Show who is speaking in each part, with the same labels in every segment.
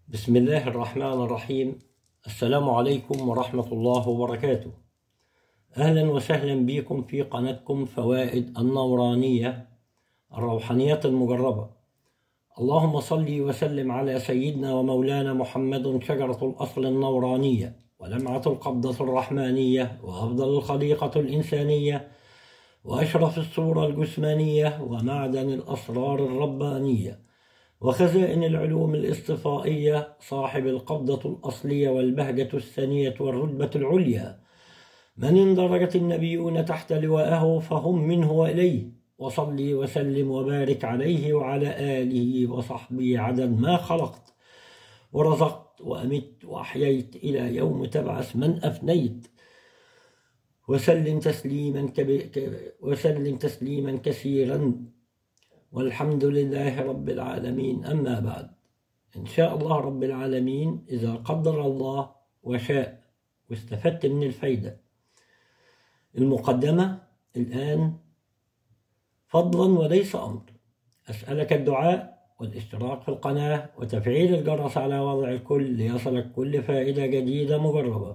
Speaker 1: بسم الله الرحمن الرحيم السلام عليكم ورحمة الله وبركاته أهلا وسهلا بكم في قناتكم فوائد النورانية الروحانيات المجربة اللهم صل وسلم على سيدنا ومولانا محمد شجرة الأصل النورانية ولمعة القبضة الرحمانية وأفضل الخليقة الإنسانية وأشرف الصورة الجسمانية ومعدن الأسرار الربانية وخزائن العلوم الاصطفائية صاحب القبضة الأصلية والبهجة الثانية والرتبة العليا من اندرجت النبيون تحت لواءه فهم منه وإليه وصلي وسلم وبارك عليه وعلى آله وصحبه عدد ما خلقت ورزقت وأمت وأحييت إلى يوم تبعث من أفنيت وسلم تسليما كبير وسلم تسليما كثيرا والحمد لله رب العالمين أما بعد إن شاء الله رب العالمين إذا قدر الله وشاء واستفدت من الفايدة المقدمة الآن فضلا وليس أمر أسألك الدعاء والاشتراك في القناة وتفعيل الجرس على وضع الكل ليصلك كل فائدة جديدة مجربة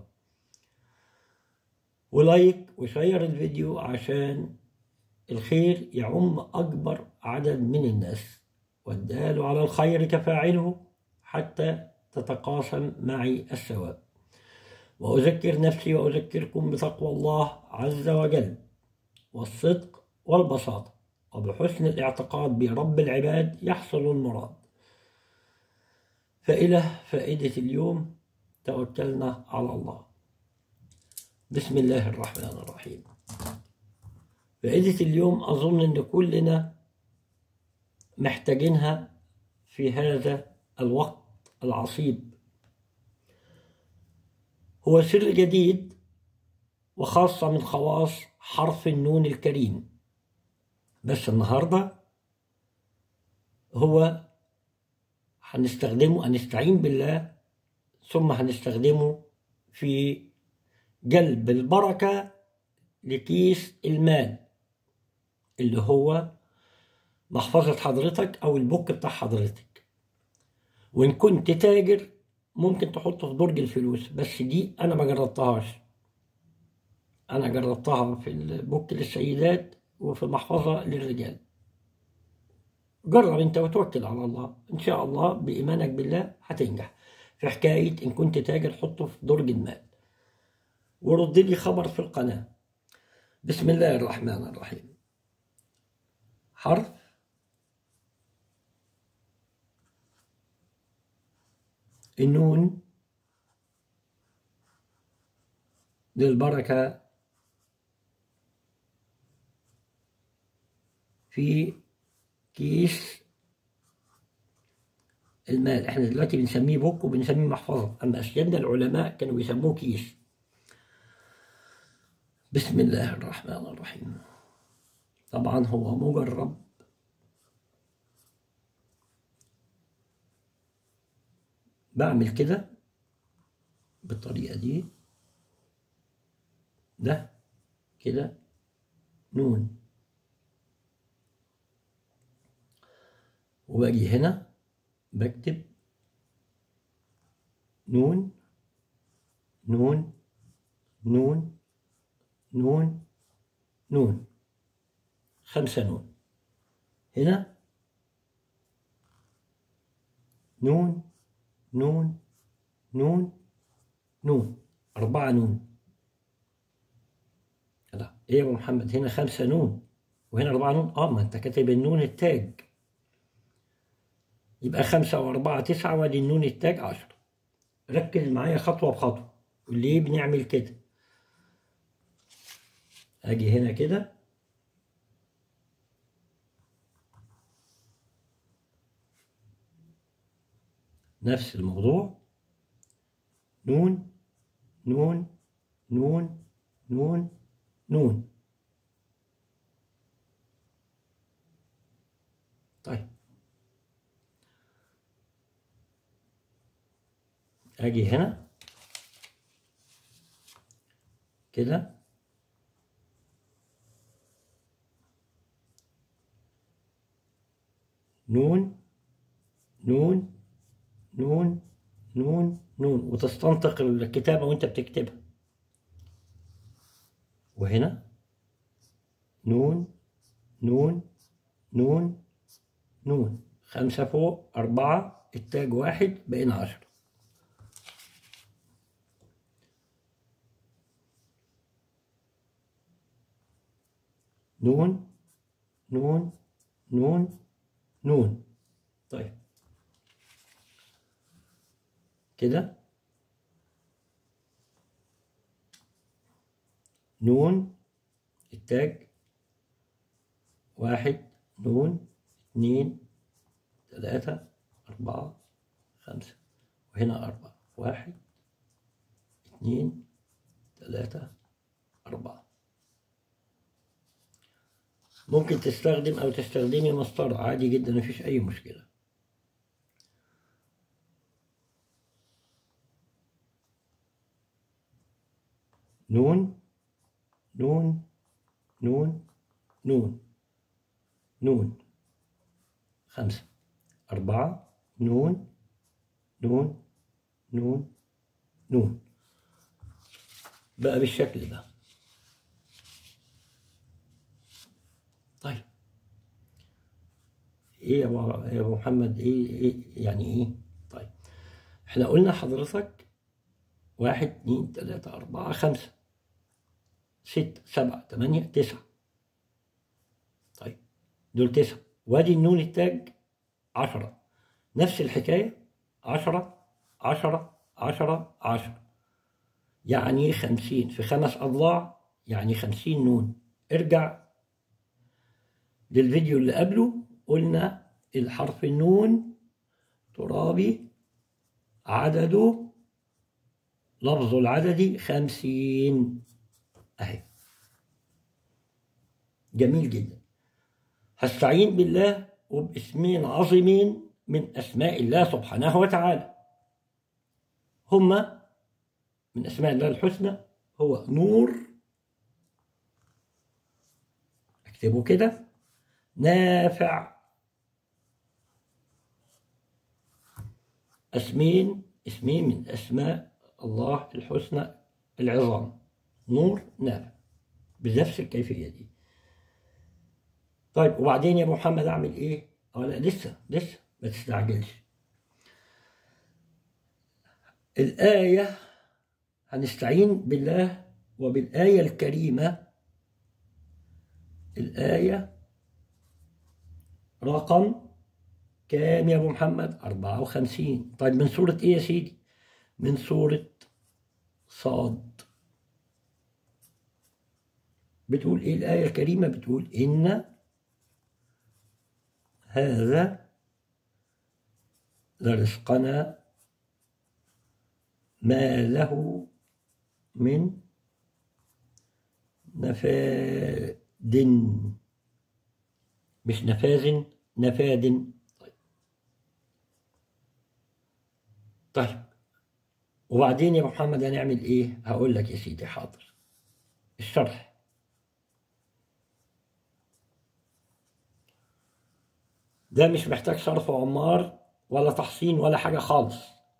Speaker 1: ولايك وشير الفيديو عشان الخير يعم أكبر عدد من الناس والدال على الخير كفاعله حتى تتقاسم معي الثواب وأذكر نفسي وأذكركم بتقوى الله عز وجل والصدق والبساطة وبحسن الاعتقاد برب العباد يحصل المراد فإلى فائدة اليوم توكلنا على الله بسم الله الرحمن الرحيم فائدة اليوم أظن أن كلنا محتاجينها في هذا الوقت العصيب هو سر جديد وخاصة من خواص حرف النون الكريم بس النهاردة هو هنستخدمه هنستعين بالله ثم هنستخدمه في جلب البركة لكيس المال اللي هو محفظة حضرتك أو البوك بتاع حضرتك وإن كنت تاجر ممكن تحطه في درج الفلوس بس دي أنا ما جربتهاش أنا جربتها في البوك للسيدات وفي المحفظة للرجال جرب أنت وتوكل على الله إن شاء الله بإيمانك بالله هتنجح في حكاية إن كنت تاجر حطه في درج المال ورد لي خبر في القناة بسم الله الرحمن الرحيم حرف النون للبركة في كيس المال احنا دلوقتي بنسميه بوك وبنسميه محفظة أما أسيادنا العلماء كانوا بيسموه كيس بسم الله الرحمن الرحيم طبعا هو مجرب بعمل كده بالطريقة دي ده كده نون وباجي هنا بكتب نون نون نون نون نون خمسة نون هنا نون نون نون نون أربعة نون لا إيه يا أبو محمد هنا خمسة نون وهنا أربعة نون آه ما أنت كاتب النون التاج يبقى خمسة وأربعة تسعة وادي النون التاج عشرة ركز معايا خطوة بخطوة وليه بنعمل كده أجي هنا كده نفس الموضوع نون نون نون نون نون طيب اجي هنا كده نون نون نون نون نون وتستنطق الكتابة وانت بتكتبها وهنا نون نون نون نون خمسة فوق أربعة التاج واحد بقينا عشرة نون نون نون نون طيب كده نون التاج واحد نون اتنين تلاتة أربعة خمسة وهنا أربعة واحد اتنين تلاتة أربعة ممكن تستخدم أو تستخدمي مسطرة عادي جدا مفيش أي مشكلة نون نون نون نون نون خمسة أربعة نون نون نون نون بقى بالشكل ده طيب ايه يا ابو يا ابو محمد ايه, إيه يعني ايه طيب احنا قلنا حضرتك واحد اتنين تلاتة أربعة خمسة ستة سبعة تمانية تسعة طيب دول تسعة وادي النون التاج عشرة نفس الحكاية عشرة عشرة عشرة عشرة يعني خمسين في خمس أضلاع يعني خمسين نون ارجع للفيديو اللي قبله قلنا الحرف النون ترابي عدده لفظ العدد خمسين أهي جميل جدا هستعين بالله وباسمين عظيمين من أسماء الله سبحانه وتعالى هما من أسماء الله الحسنى هو نور اكتبوا كده نافع اسمين اسمين من أسماء الله الحسنى العظام نور نافع بنفس الكيفية دي طيب وبعدين يا محمد أعمل إيه؟ أه لا لسه لسه ما تستعجلش الآية هنستعين بالله وبالآية الكريمة الآية رقم كام يا أبو محمد؟ 54 طيب من سورة إيه يا سيدي؟ من سورة صاد بتقول إيه الآية الكريمة؟ بتقول إن هذا لرزقنا ما له من نفاد مش نفاذ نفاد طيب طيب وبعدين يا محمد هنعمل ايه هقول لك يا سيدي حاضر الشرح ده مش محتاج صرف عمار ولا تحصين ولا حاجة خالص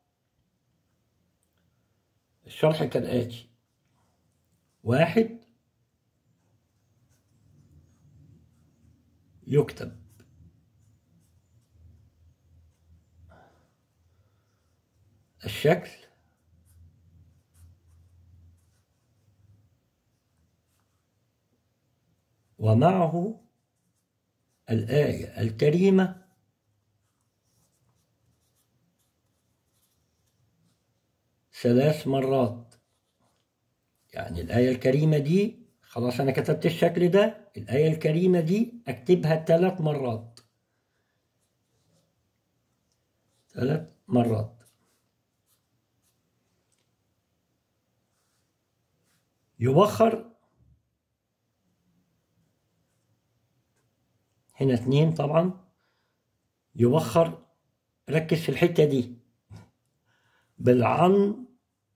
Speaker 1: الشرح كالآتي واحد يكتب الشكل ومعه الآية الكريمة ثلاث مرات يعني الآية الكريمة دي خلاص أنا كتبت الشكل ده الآية الكريمة دي أكتبها ثلاث مرات ثلاث مرات يبخر هنا اتنين طبعا يبخر ركز في الحتة دي بالعن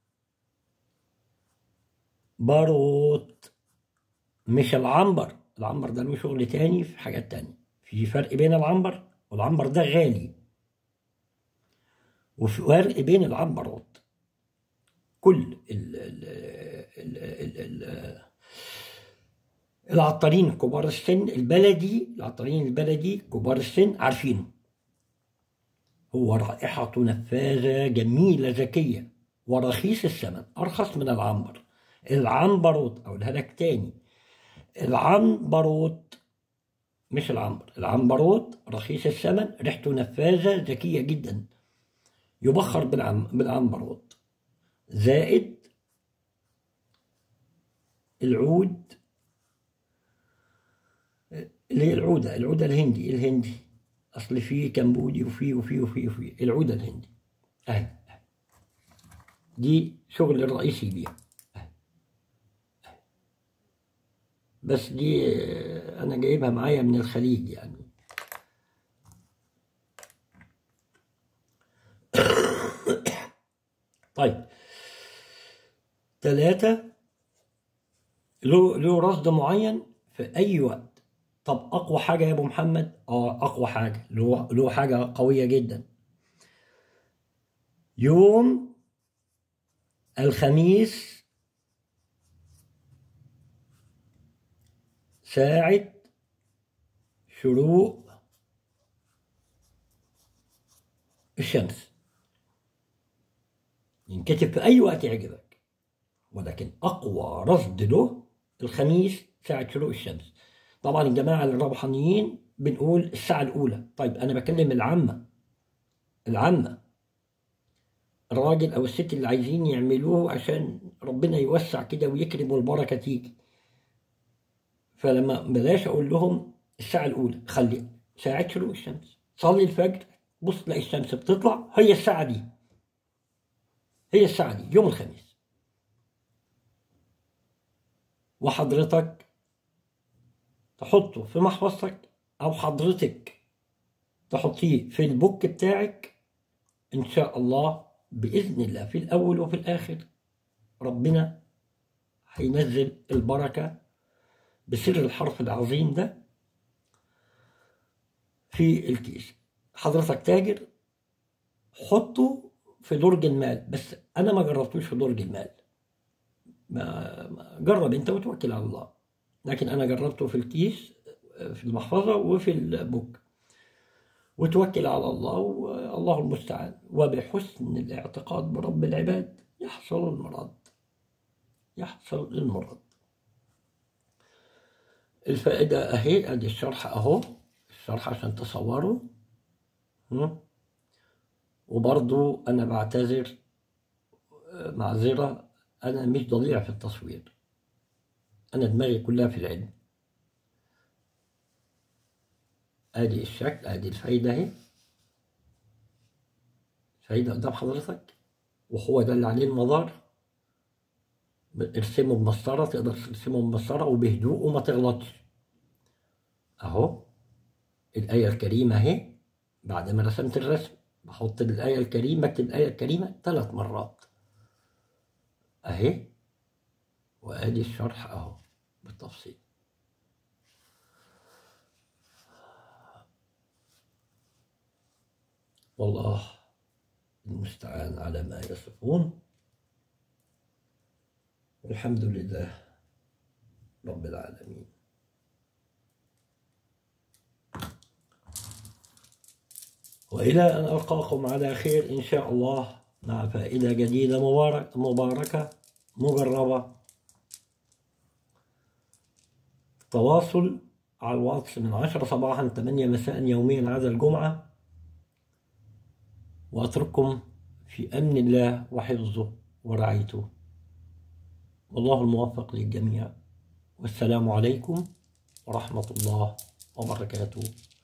Speaker 1: باروت مش العنبر العنبر ده له شغل تاني في حاجات تانية في فرق بين العنبر والعنبر ده غالي وفي فرق بين العنبرات كل ال ال ال ال ال العطارين كبار السن البلدي العطارين البلدي كبار السن عارفينه هو رائحته نفاذة جميلة ذكية ورخيص الثمن أرخص من العنبر العنبروت أقولها لك تاني العنبروت مش العنبر العنبروت رخيص الثمن ريحته نفاذة ذكية جدا يبخر بالعم بالعنبروت زائد العود اللي هي العودة العودة الهندي الهندي أصل فيه كمبودي وفيه وفيه وفيه وفيه العودة الهندي أهي دي شغل الرئيسي بيها بس دي أنا جايبها معايا من الخليج يعني طيب ثلاثة له له رصد معين في أي وقت طب أقوى حاجة يا أبو محمد؟ آه أقوى حاجة له له حاجة قوية جدا يوم الخميس ساعة شروق الشمس ينكتب في أي وقت يعجبك ولكن أقوى رصد له الخميس ساعة شروق الشمس طبعا الجماعة الروحانيين بنقول الساعة الأولى طيب أنا بكلم العامة العامة الراجل أو الست اللي عايزين يعملوه عشان ربنا يوسع كده ويكرم والبركة تيجي فلما بلاش أقول لهم الساعة الأولى خلي ساعة شروق الشمس صلي الفجر بص تلاقي الشمس بتطلع هي الساعة دي هي الساعة دي يوم الخميس وحضرتك تحطه في محفظتك أو حضرتك تحطيه في البوك بتاعك إن شاء الله بإذن الله في الأول وفي الآخر ربنا هينزل البركة بسر الحرف العظيم ده في الكيس حضرتك تاجر حطه في درج المال بس أنا ما جربتوش في درج المال ما ما- جرب أنت وتوكل على الله لكن أنا جربته في الكيس في المحفظة وفي البوك وتوكل على الله والله المستعان وبحسن الاعتقاد برب العباد يحصل المراد يحصل المراد الفائدة أهي أدي الشرح أهو الشرح عشان تصوروا هم؟ وبرضو أنا بعتذر آه، معذرة أنا مش ضليع في التصوير أنا دماغي كلها في العلم ادي الشكل ادي الفايدة اهي فايدة قدام حضرتك وهو ده اللي عليه المدار ارسمه بمسطرة تقدر ترسمه بمسطرة وبهدوء وما تغلطش اهو الآية الكريمة اهي بعد ما رسمت الرسم بحط الآية الكريمة بكتب الآية الكريمة ثلاث مرات اهي وادي الشرح اهو بالتفصيل والله المستعان على ما يصفون والحمد لله رب العالمين وإلى أن ألقاكم على خير إن شاء الله مع فائدة جديدة مبارك مباركة مجربة تواصل على الواتس من عشرة صباحا ثمانية مساء يوميا عدا الجمعة وأترككم في أمن الله وحفظه ورعايته والله الموفق للجميع والسلام عليكم ورحمة الله وبركاته